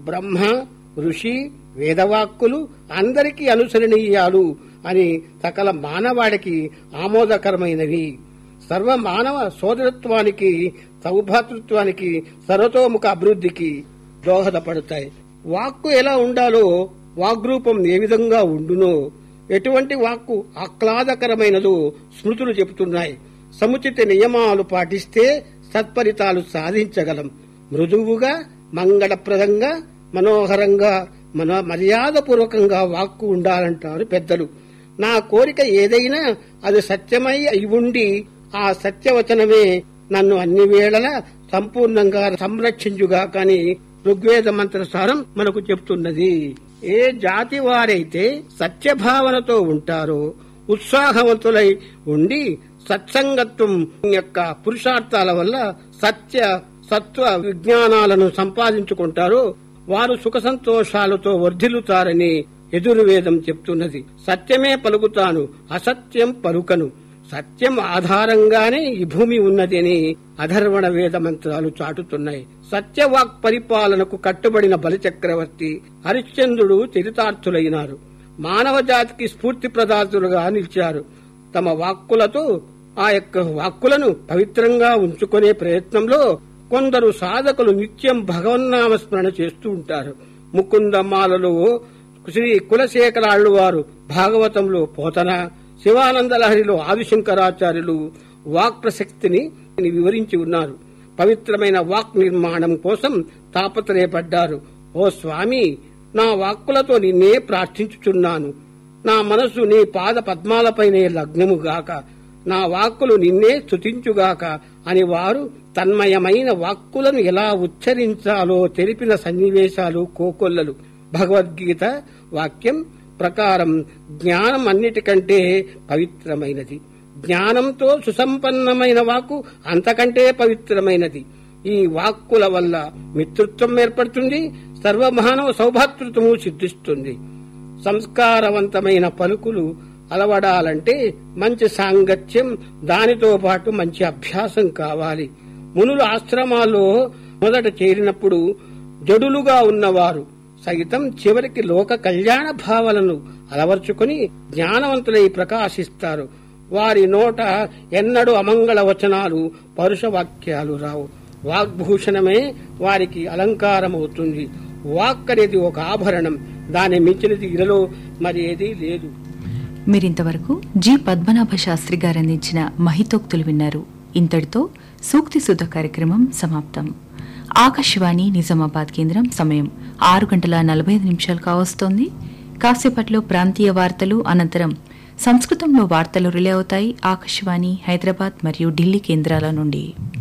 బ్రహ్మ ఋషి వేదవాక్కులు అందరికీ అనుసరణీయాలు అని సకల మానవాడికి ఆమోదకరమైనవి సర్వ మానవ సోదరత్వానికి సౌభాతృత్వానికి సర్వతోముఖ అభివృద్ధికి దోహదపడతాయి వాక్కు ఎలా ఉండాలో వాగ్రూపం ఏ విధంగా ఉండునో ఎటువంటి వాక్కు ఆహ్లాదకరమైనదో స్మృతులు చెబుతున్నాయి సముచిత నియమాలు పాటిస్తే సత్ఫలితాలు సాధించగలం మృదువుగా మంగళప్రదంగా మనోహరంగా మన మర్యాదపూర్వకంగా వాక్కు ఉండాలంటారు పెద్దలు నా కోరిక ఏదైనా అది సత్యమై అయి ఉండి ఆ సత్యవచనమే నన్ను అన్ని వేళలా సంపూర్ణంగా సంరక్షించుగా కాని ఋగ్వేద మంత్రసారం మనకు చెప్తున్నది ఏ జాతి వారైతే సత్యభావనతో ఉంటారో ఉత్సాహవంతులై ఉండి సత్సంగత్వం యొక్క పురుషార్థాల వల్ల సత్య సత్వ విజ్ఞానాలను సంపాదించుకుంటారో వారు సుఖ సంతోషాలతో వర్ధిల్లుతారని ఎదురువేదం చెప్తున్నది సత్యమే పలుకుతాను అసత్యం పలుకను సత్యం ఆధారంగానే ఈ భూమి ఉన్నదని అధర్వణ వేద మంత్రాలు చాటుతున్నాయి సత్యవాక్ పరిపాలనకు కట్టుబడిన బలిచక్రవర్తి హరిశ్చంద్రుడు చరితార్థులైనారు మానవ జాతికి స్ఫూర్తి ప్రదాతులుగా నిలిచారు తమ వాక్కులతో ఆ యొక్క వాక్కులను పవిత్రంగా ఉంచుకునే ప్రయత్నంలో కొందరు సాధకులు నిత్యం భగవన్నామ స్మరణ చేస్తూ ఉంటారు ముకుందమాలలో శ్రీ కులశేఖరాళ్ళు వారు భాగవతంలో పోతన శివానందలహరిలో ఆదిశంకరాచార్యులు వాక్ ప్రసక్తిని వివరించి ఉన్నారు పవిత్రమైన వాక్ నిర్మాణం కోసం తాపత్రయపడ్డారు ఓ స్వామి నా వాక్కులతో నిన్నే ప్రార్థించుచున్నాను నా మనసు నీ పాద పద్మాలపైనే లగ్నముగాక నా వాక్కులు నిన్నే స్తుతించుగాక అని వారు తన్మయమైన వాక్కులను ఎలా ఉచ్చరించాలో తెలిపిన సన్నివేశాలు కోకొల్లలు భగవద్గీత వాక్యం ప్రకారం జ్ఞానం అన్నిటికంటే పవిత్రమైనది జ్ఞానంతో సుసంపన్నమైన వాక్కు అంతకంటే పవిత్రమైనది ఈ వాక్కుల వల్ల మిత్రుత్వం ఏర్పడుతుంది సర్వమానవ సౌభాతృత్వము సిద్ధిస్తుంది సంస్కారవంతమైన పలుకులు అలవడాలంటే మంచి సాంగత్యం దానితో పాటు మంచి అభ్యాసం కావాలి మునులు ఆశ్రమాల్లో మొదట చేరినప్పుడు జడులుగా ఉన్నవారు సైతం చివరికి లోక కళ్యాణ భావనను అలవర్చుకుని జ్ఞానవంతులై ప్రకాశిస్తారు వారి నోట ఎన్నడూ అమంగళ వచనాలు పరుష వాక్యాలు రావు వాగ్భూషణమే వారికి అలంకారమవుతుంది వాక్ అనేది ఒక ఆభరణం దాని మించినది ఇలలో మరి ఏదీ లేదు మీరింతవరకు జి పద్మనాభ శాస్త్రి గారు అందించిన మహితోక్తులు విన్నారు ఇంతటితో సూక్తి సుధ కార్యక్రమం సమాప్తం ఆకాశవాణి నిజామాబాద్ కేంద్రం సమయం ఆరు గంటల నలభై ఐదు నిమిషాలు కావస్తోంది కాసేపట్లో ప్రాంతీయ వార్తలు అనంతరం సంస్కృతంలో వార్తలు రిలే అవుతాయి ఆకాశవాణి హైదరాబాద్ మరియు ఢిల్లీ కేంద్రాల నుండి